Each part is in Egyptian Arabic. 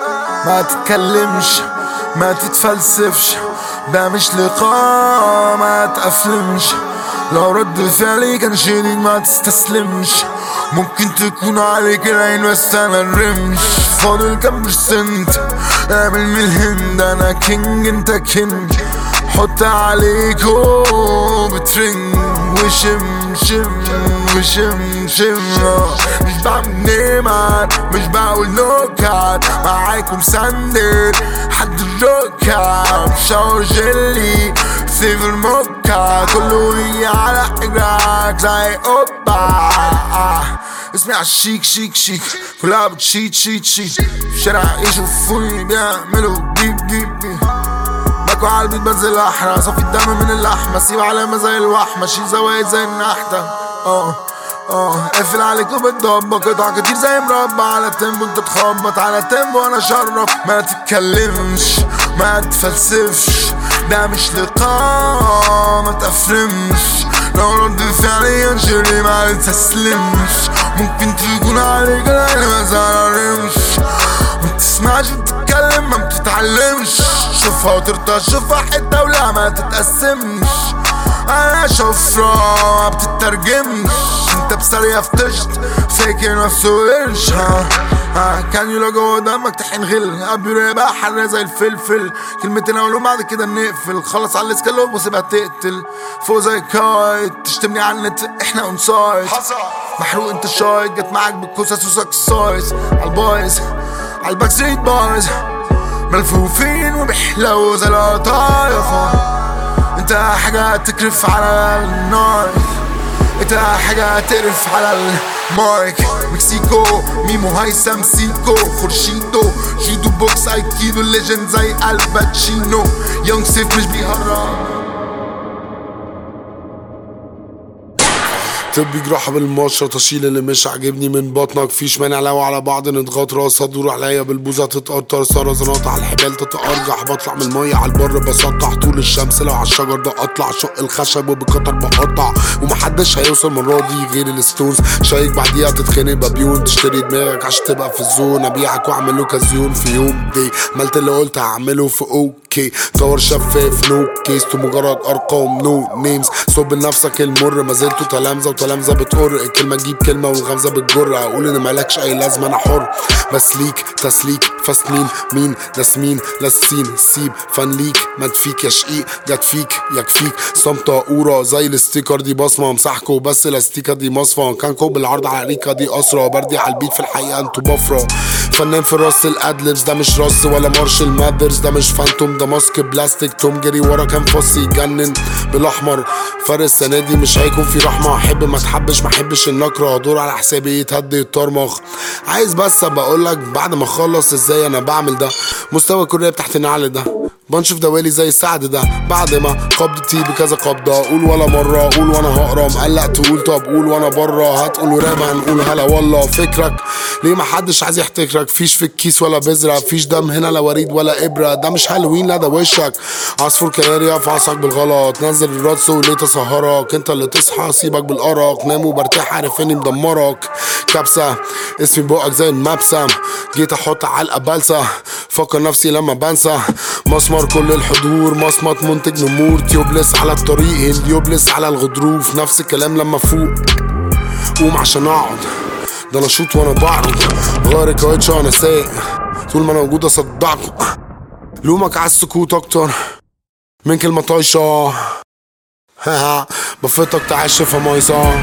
ما تتكلمش ما تتفلسفش ده مش لقاء ما تقفلمش لو رد فعلي كان شديد ما تستسلمش ممكن تكون عليك العين بس انا الرمش فاضل كام برسنت اعمل من الهند انا كينج انت كينج حط عليك هو بترنج وشم شم وشم شم مش بعمل نيمات مش بقول نوكات معاكم سندر حد الركاب شاور جيلي سيف الموكا كله هي على حجرك زي اوبا اسمي عالشيك شيك شيك كلها بتشيت شيت شيت في الشارع يشوفوني بيعملوا بيب بيب بيب باكو على البيت بنزل احرق صفي الدم من اللحمة سيب علامة زي الوحمة شيل زوايد زي النحتة اه اه قفل عليك وبتضبط قطع كتير زي مربع على التيمبو انت تخبط على التيمبو انا شرف ما تتكلمش ما تفلسفش ده مش لقاء ما تفرمش لو رد فعلي انشري ما تستسلمش ممكن تكون عليك العين ما زررمش ما بتسمعش بتتكلم ما بتتعلمش شوفها وترضى شوفها حتة ولا ما تتقسمش انا شفرة ما بتترجمش انت بسرية فتشت فاكر نفسه قرش ها ها كان يلا جوه دمك تحين غل قبل يبقى حر زي الفلفل كلمتين اقولهم بعد كده نقفل خلص على الاسكالوب وسيبها تقتل فوق زي كايت تشتمني على النت احنا اون سايد محروق انت شايط جت معاك بالكوسه سوسك السايز عالبايظ عالباك ستريت بايظ ملفوفين وبيحلو زي القطايف انت حاجة تكرف على النار انت حاجة تقرف على المايك مكسيكو ميمو هيثم سيكو خورشيدو جيدو بوكس ايكيدو ليجند زي الباتشينو يونج سيف مش بيهرب طبي جراحة بالمشرط اشيل اللي مش عاجبني من بطنك فيش مانع لو على بعض نضغط راسها تدور عليا بالبوزة تتقطر سرطانات على الحبال تتأرجح بطلع من المية على البر بسطح طول الشمس لو على الشجر ده اطلع شق الخشب وبقطر بقطع ومحدش هيوصل المرة دي غير الستونز شايك بعديها تتخانق بابيون تشتري دماغك عشان تبقى في الزون ابيعك واعمل له كازيون في يوم دي عملت اللي قلت هعمله في اوكي صور شفاف نو كيس تو مجرد ارقام نو نيمز صب لنفسك المر ما زلتوا تلامذه وتلامذه بتقر الكلمه تجيب كلمه والغمزه بتجر اقول ان مالكش اي لازمه انا حر بس ليك تسليك فاست مين مين ناس مين لسين سيب فن ليك ما تفيك يا شقيق جت فيك يكفيك صمتة قورة زي الستيكر دي بصمة مسحكو بس الاستيكة دي مصفى كانكو بالعرض على ريكا دي أسرة بردي على البيت في الحقيقة انتو بفرة فنان في راس الادلبس ده مش راس ولا مارشال ماذرز ده مش فانتوم ده ماسك بلاستيك توم جري ورا كام فص يجنن بالاحمر فرق السنه دي مش هيكون في رحمه احب ما تحبش ما احبش النكره دور على حسابي يتهد يتطرمخ عايز بس ابقى اقول لك بعد ما اخلص ازاي انا بعمل ده مستوى كوريا تحت النعل ده بنشوف دوالي زي السعد ده بعد ما قبضتي بكذا قبضة قول ولا مرة قول وانا هقرا مقلق تقول طب قول وانا برا هتقول راب هنقول هلا والله فكرك ليه ما حدش عايز يحتكرك فيش في الكيس ولا بذرة فيش دم هنا لا وريد ولا ابرة ده مش هالوين لا ده وشك عصفور كناري افعصك بالغلط نزل الرقص وليه تسهرك انت اللي تصحى سيبك بالارق نام وبرتاح عارف اني مدمرك كبسة اسمي بقك زي المبسم جيت احط علقة بلسة فكر نفسي لما بنسى مسمار كل الحضور مصمت منتج نمور تيوبلس على الطريق اليوبلس على الغضروف نفس الكلام لما فوق قوم عشان اقعد ده انا شوط وانا بعرض غير الكاوتش وانا سايق طول ما انا موجود اصدعكم لومك على السكوت اكتر من كلمة طايشة ها بفتك تعيش في مايصة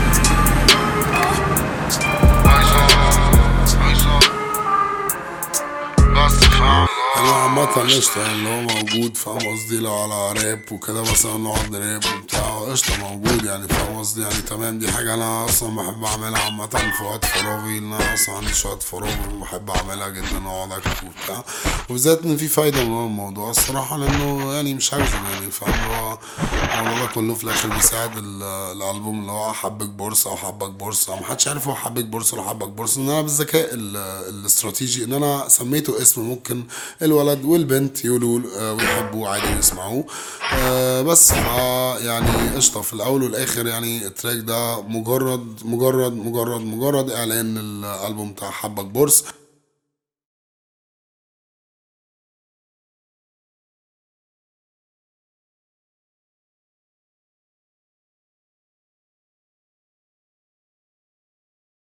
انا عامة قشطة يعني اللي هو موجود فاهم قصدي لو على راب وكده مثلا نقعد نراب وبتاع قشطة موجود يعني فاهم قصدي يعني تمام دي حاجة أنا أصلا بحب أعملها عامة في وقت فراغي إن أنا أصلا عندي شوية فراغ وبحب أعملها جدا أقعد أكتب وبتاع وبالذات إن في فايدة من الموضوع الصراحة لأنه يعني مش هكذب يعني فاهم اللي هو الموضوع ده كله في الآخر بيساعد ال- الألبوم اللي هو حبك بورصة أو حبك بورصة محدش عارف هو حبك بورصة ولا حبك بورصة إن أنا بالذكاء ال- الاستراتيجي إن أنا سميته اسم ممكن الولد والبنت يقولوا آه، ويحبوه عادي ويسمعوه آه، بس فا يعني قشطة في الأول والآخر يعني التراك ده مجرد مجرد مجرد مجرد إعلان الألبوم بتاع حبك بورس